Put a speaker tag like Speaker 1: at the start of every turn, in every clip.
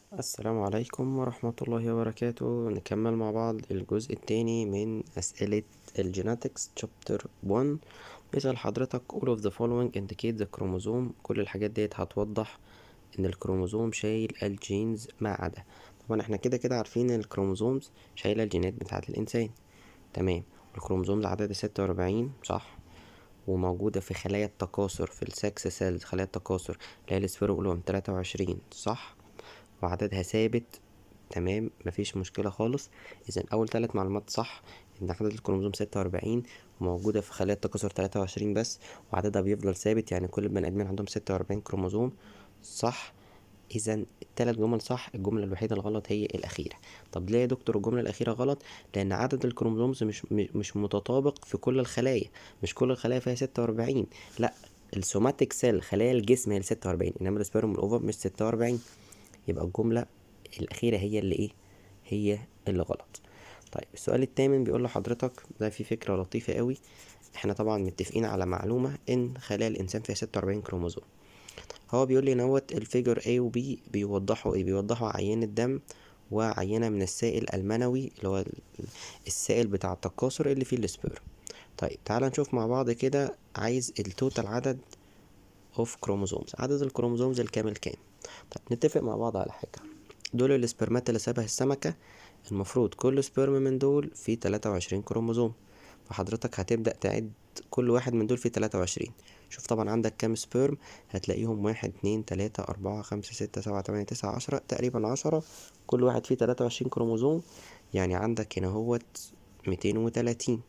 Speaker 1: السلام عليكم ورحمة الله وبركاته نكمل مع بعض الجزء التاني من أسئلة الجيناتكس chapter 1 بيسأل حضرتك all of the following indicate the chromosome كل الحاجات ديت هتوضح إن الكروموزوم شايل الجينز ما عدا طبعا احنا كده كده عارفين إن الكروموزومز شايلة الجينات بتاعة الإنسان تمام الكروموزومز عدد ستة وأربعين صح وموجودة في خلايا التكاثر في السكس سيلز خلايا التكاثر اللي هي السبيروجلوم تلاتة وعشرين صح وعددها ثابت تمام مفيش مشكلة خالص إذا أول تلات معلومات صح إن عدد الكروموزوم ستة وأربعين وموجودة في خلايا التكاثر تلاتة وعشرين بس وعددها بيفضل ثابت يعني كل البني آدمين عندهم ستة وأربعين كروموزوم صح إذا التلات جمل صح الجملة الوحيدة الغلط هي الأخيرة طب ليه يا دكتور الجملة الأخيرة غلط لأن عدد الكروموزومز مش مش متطابق في كل الخلايا مش كل الخلايا فيها ستة وأربعين لأ السوماتيك سيل خلايا الجسم هي الستة وأربعين إنما السبيرم والأوفر مش ستة وأربعين يبقى الجملة الأخيرة هي اللي إيه هي اللي غلط طيب السؤال التامن بيقول لحضرتك ده في فكرة لطيفة قوي احنا طبعا متفقين على معلومة ان خلايا الانسان فيها ستة وأربعين كروموزوم هو بيقول لي نوت الفيجر A و B بيوضحوا ايه بيوضحوا عينة دم وعينة من السائل المنوي اللي هو السائل بتاع التكاثر اللي فيه السبيرم طيب تعال نشوف مع بعض كده عايز التوتال عدد اوف كروموزومز عدد الكروموزومز الكامل كام طيب نتفق مع بعض على حاجة دول السبرمات اللي شبه السمكة المفروض كل سبرم من دول فيه تلاتة وعشرين كروموزوم فحضرتك هتبدأ تعد كل واحد من دول فيه تلاتة وعشرين شوف طبعا عندك كام سبرم هتلاقيهم واحد اتنين تلاتة أربعة خمسة ستة سبعة تمانية تسعة عشرة تقريبا عشرة كل واحد فيه تلاتة وعشرين كروموزوم يعني عندك هنا هوت ميتين وتلاتين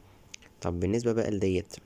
Speaker 1: طب بالنسبة بقى لديت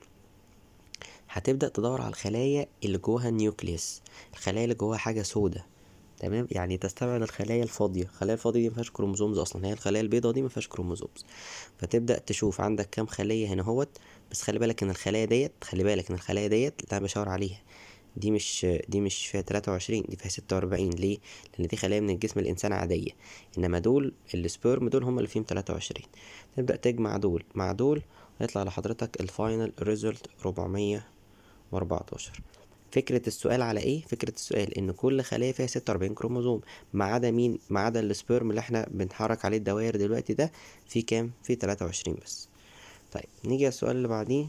Speaker 1: هتبدأ تدور على الخلايا اللي جواها النيوكليوس الخلايا اللي جواها حاجة سودة تمام يعني تستبعد الخلايا الفاضية الخلايا الفاضية دي مفيهاش كروموزومز أصلا هي الخلايا البيضاء دي مفيهاش كروموزومز فتبدأ تشوف عندك كام خلية هنا هوت بس خلي بالك إن الخلايا ديت خلي بالك إن الخلايا ديت اللي أنا بشاور عليها دي مش دي مش فيها تلاتة وعشرين دي فيها ستة وأربعين ليه؟ لأن دي خلايا من الجسم الإنسان عادية إنما دول السبيرم دول هما اللي فيهم تلاتة وعشرين تبدأ تجمع دول مع دول هيطلع لحضرتك الفاينل ريزلت ربعمية وأربعتاشر فكرة السؤال على ايه؟ فكرة السؤال ان كل خلية فيها ستة وأربعين كروموزوم ما عدا مين؟ ما عدا السبيرم اللي احنا بنحرك عليه الدوائر دلوقتي ده في كام؟ في تلاتة وعشرين بس طيب نيجي على السؤال اللي بعديه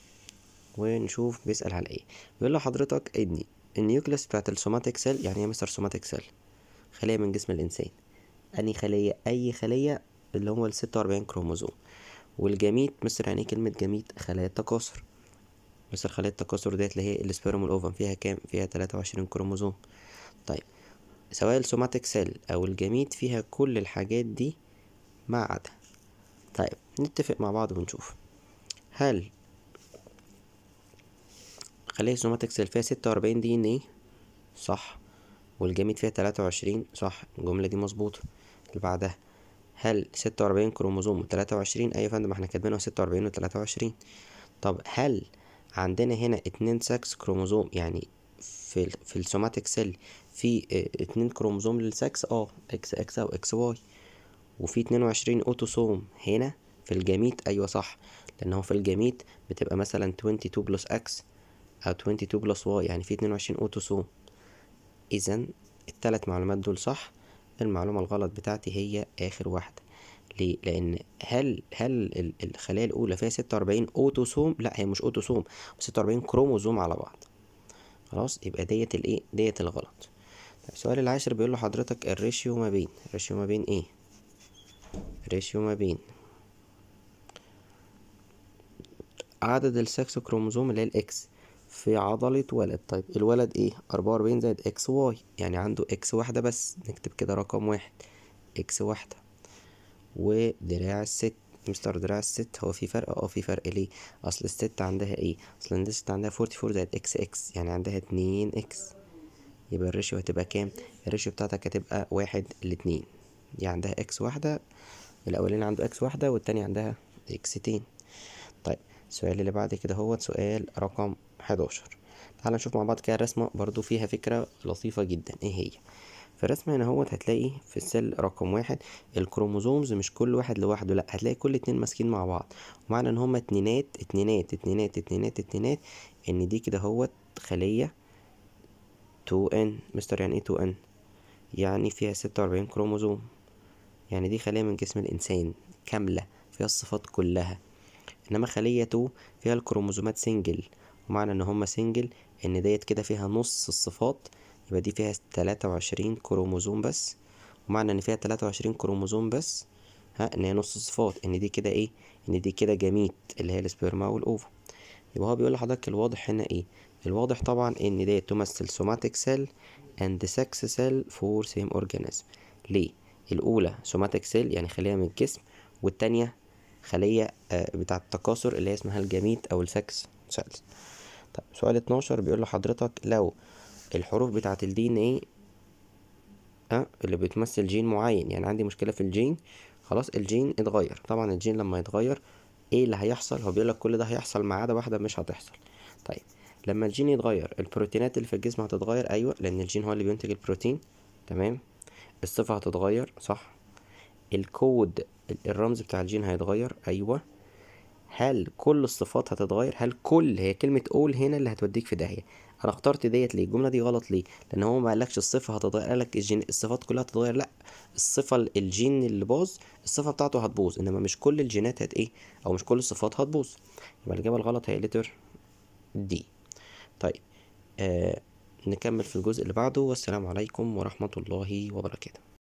Speaker 1: ونشوف بيسأل على ايه بيقول لحضرتك ان النيوكليس بتاعت السوماتيك سيل يعني ايه مستر سوماتيك سيل خلية من جسم الإنسان أنهي خلية؟ أي خلية اللي هو الستة وأربعين كروموزوم والجميت مصر يعني ايه كلمة جميت خلايا التكاثر مثل خلايا التكاثر ديت اللي هي السبيرم والاوفم فيها كام فيها تلاتة وعشرين كروموزوم طيب سواء السوماتيك سيل او الجميت فيها كل الحاجات دي ما عدا طيب نتفق مع بعض ونشوف هل خلايا السوماتيك سيل فيها ستة وأربعين دي ان ايه صح والجميت فيها تلاتة وعشرين صح الجملة دي مظبوطة اللي بعدها هل ستة وأربعين كروموزوم وتلاتة وعشرين أي فندم احنا كاتبينها ستة وأربعين وتلاتة وعشرين طب هل عندنا هنا اتنين سكس كروموزوم يعني في ال في السوماتيك سيل في اتنين كروموزوم للسكس اه اكس اكس او اكس واي وفي اتنين وعشرين اوتوسوم هنا في الجميت ايوه صح لان هو في الجميت بتبقى مثلا 22 بلس اكس او 22 بلس واي يعني في اتنين وعشرين اوتوسوم اذا التلات معلومات دول صح المعلومة الغلط بتاعتي هي اخر واحدة ليه؟ لأن هل هل الخلايا الأولى فيها ستة وأربعين أوتوسوم؟ لأ هي مش أوتوسوم ستة وأربعين كروموزوم على بعض خلاص يبقى ديت الإيه؟ ديت الغلط طيب السؤال العاشر بيقول لحضرتك الريشيو ما بين الريشيو ما بين إيه؟ الريشيو ما بين عدد السكس كروموزوم اللي هي الإكس في عضلة ولد طيب الولد إيه؟ أربعة وأربعين زائد إكس واي يعني عنده إكس واحدة بس نكتب كده رقم واحد إكس واحدة ودراع الست مستر دراع الست هو في فرق اه في فرق ليه اصل الست عندها ايه اصل الست عندها فورتي فور زائد اكس اكس يعني عندها اتنين اكس يبقى الريشيو هتبقى كام الريشيو بتاعتك هتبقى واحد لاتنين دي عندها اكس واحدة الاولاني عنده اكس واحدة والتاني عندها اكستين طيب السؤال اللي بعد كده هو سؤال رقم حداشر تعال نشوف مع بعض كده رسمة برضو فيها فكرة لطيفة جدا ايه هي في الرسمة هنا هوت هتلاقي في السيل رقم واحد الكروموزومز مش كل واحد لوحده لأ هتلاقي كل اتنين ماسكين مع بعض ومعنى ان هما اتنينات اتنينات اتنينات اتنينات اتنينات ان دي كده هوت خلية 2n مستر يعني ايه 2n يعني فيها ستة وأربعين كروموزوم يعني دي خلية من جسم الإنسان كاملة فيها الصفات كلها إنما خلية تو فيها الكروموزومات سنجل ومعنى إن هما سنجل إن ديت كده فيها نص الصفات يبقى دي فيها تلاتة وعشرين كروموزوم بس ومعنى إن فيها تلاتة وعشرين كروموزوم بس ها إن هي نص الصفات إن دي كده إيه إن دي كده جميت اللي هي السبرما والأوفا يبقى هو بيقول لحضرتك الواضح هنا إيه الواضح طبعا إن ديت تمثل somatic cell and sex cell for same organism ليه الأولى somatic cell يعني خلية من الجسم والتانية خلية آه، بتاعة التكاثر اللي هي اسمها الجميت أو السكس سيلز طيب سؤال اتناشر بيقول لحضرتك لو الحروف بتاعة الدي ان ايه اه اللي بتمثل جين معين يعني عندي مشكلة في الجين خلاص الجين اتغير طبعا الجين لما يتغير ايه اللي هيحصل هو بيقولك كل ده هيحصل ما عدا واحدة مش هتحصل طيب لما الجين يتغير البروتينات اللي في الجسم هتتغير ايوه لان الجين هو اللي بينتج البروتين تمام الصفة هتتغير صح الكود ال- الرمز بتاع الجين هيتغير ايوه هل كل الصفات هتتغير هل كل هي كلمة all هنا اللي هتوديك في داهية انا اخترت ديت ليه الجملة دي غلط ليه لان هو ما قالكش الصفة هتتغير قالك الجين الصفات كلها هتتغير لا الصفة ال- الجين اللي باظ الصفة بتاعته هتبوظ انما مش كل الجينات هت ايه او مش كل الصفات هتبوظ يبقى الاجابة الغلط هي لتر دي طيب آه نكمل في الجزء اللي بعده والسلام عليكم ورحمة الله وبركاته